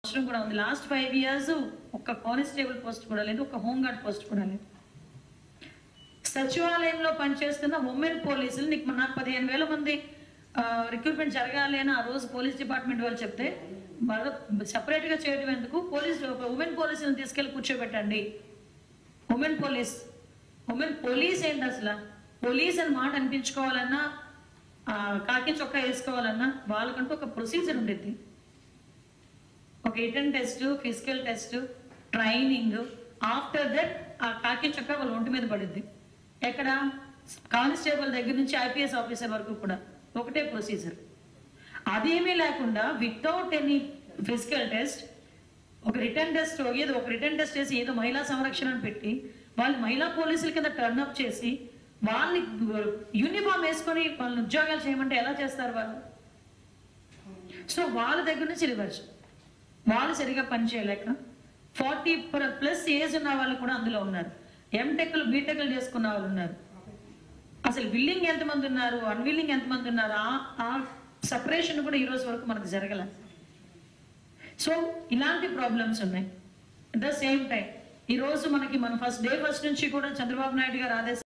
అవసరం కూడా ఉంది లాస్ట్ ఫైవ్ ఇయర్స్ ఒక్క కానిస్టేబుల్ పోస్ట్ కూడా లేదు ఒక హోంగార్డ్ పోస్ట్ కూడా లేదు సచివాలయంలో పనిచేస్తున్న ఉమెన్ పోలీసులు నీకు నాకు పదిహేను వేల మంది రిక్రూట్మెంట్ జరగాలి అని ఆ రోజు పోలీస్ డిపార్ట్మెంట్ వాళ్ళు చెప్తే సపరేట్ గా చేయడం ఎందుకు పోలీస్ ఉమెన్ పోలీసులను తీసుకెళ్లి కూర్చోబెట్టండి ఉమెన్ పోలీస్ ఉమెన్ పోలీస్ ఏంటి అసలు పోలీస్ అని మాట అనిపించుకోవాలన్నా ఆ, కాకి చొక్కా వేసుకోవాలన్నా వాళ్ళకంటూ ఒక ప్రొసీజర్ ఉండేది ఒక return test physical test training after that ఆ కాకి చొక్కా వాళ్ళ ఒంటి మీద పడుద్ది ఎక్కడ కానిస్టేబుల్ దగ్గర నుంచి ఐపీఎస్ ఆఫీసర్ వరకు కూడా ఒకటే ప్రొసీజర్ అదేమీ లేకుండా వితౌట్ ఎనీ ఫిజికల్ టెస్ట్ ఒక రిటర్న్ టెస్ట్ ఏదో ఒక రిటర్న్ టెస్ట్ చేసి ఏదో మహిళా సంరక్షణ అని పెట్టి వాళ్ళు మహిళా పోలీసుల కింద టర్న్ అప్ చేసి వాళ్ళని యూనిఫామ్ వేసుకొని వాళ్ళని ఉద్యోగాలు చేయమంటే ఎలా చేస్తారు వాళ్ళు సో వాళ్ళ దగ్గర నుంచి రివర్స్ వాళ్ళు సరిగా పని చేయలేక ఫార్టీ ప్లస్ ఏజ్ ఉన్న వాళ్ళు కూడా అందులో ఉన్నారు ఎంటెక్లు బీటెక్లు చేసుకున్న వాళ్ళు ఉన్నారు అసలు విల్లింగ్ ఎంతమంది ఉన్నారు అన్విల్లింగ్ ఎంతమంది ఉన్నారు ఆ- ఆ సపరేషన్ కూడా ఈ రోజు వరకు మనకు జరగల సో ఇలాంటి ప్రాబ్లమ్స్ ఉన్నాయి అట్ ద సేమ్ టైం ఈ రోజు మనకి మన ఫస్ట్ డే ఫస్ట్ నుంచి కూడా చంద్రబాబు నాయుడు గారు ఆదేశం